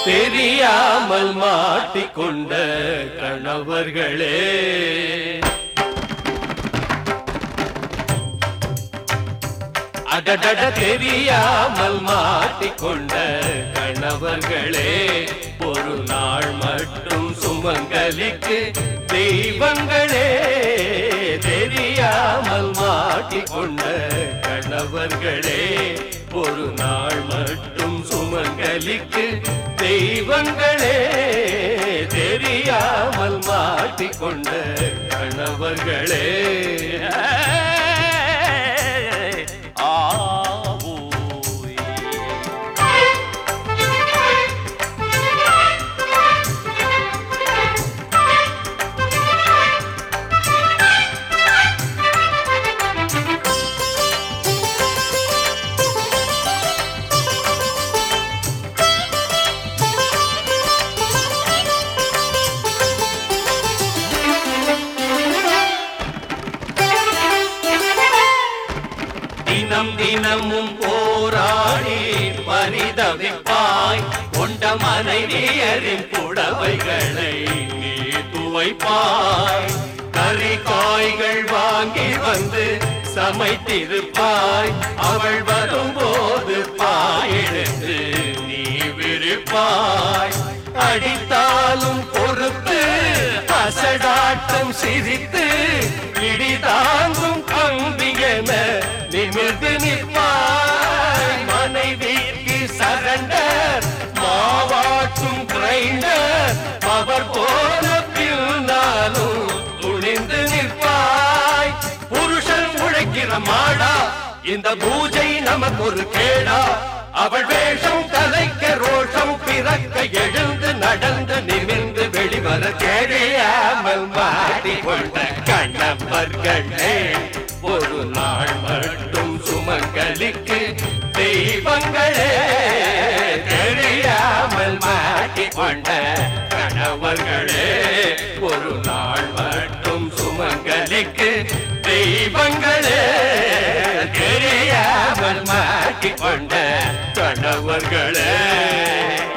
தெரியாமல் மாட்டிக்கொண்ட கணவர்களே அடடட தெரியாமல் மாட்டிக்கொண்ட கணவர்களே ஒரு நாள் மட்டும் சுமங்கலிக்கு தெய்வங்களே தெரியாமல் மாட்டிக்கொண்ட கணவர்களே ஒரு நாள் மட்டும் சுமங்கலிக்கு தெய்வங்களே தெரியாமல் மாட்டிக்கொண்ட கணவர்களே ஆவோய். தினம் தினமும் போராடி பரிதவிப்பாய் கொண்ட மனைவியரின் புடவைகளை நீ துவைப்பாய் கறி காய்கள் வாங்கி வந்து சமைத்திருப்பாய் அவள் வரும்போது பாயெடுத்து நீ விரிப்பாய் அடித்தாலும் பொறுத்து அசடாட்டம் சிரித்து இடி தாங்கும் கம்பி என நிமிர்ந்து நிற்பாய் மனைவிக்கு சரண்டர் மாவாட்டும் கிரைண்டர் அவர் போன பின்னாலும் துணிந்து நிற்பாய் புருஷன் உழைக்கிற மாடா இந்த பூஜை நமக்கு ஒரு கேடா அவள் வேஷம் கலைக்க ரோஷம் பிறக்க எழுந்து நடந்து நிமிர்ந்து வெளிவர தெரியாமல் மாட்டிக்கொண்ட கண்ணவர்களே ஒரு நாள் மட்டும் சுமங்கலிக்கு தெய்வங்களே தெரியாமல் மாட்டிக்கொண்ட கணவர்களே ஒரு நாள் மட்டும் சுமங்கலிக்கு தெய்வங்களே தெரியாமல் மாட்டிக்கொண்ட கணவர்களே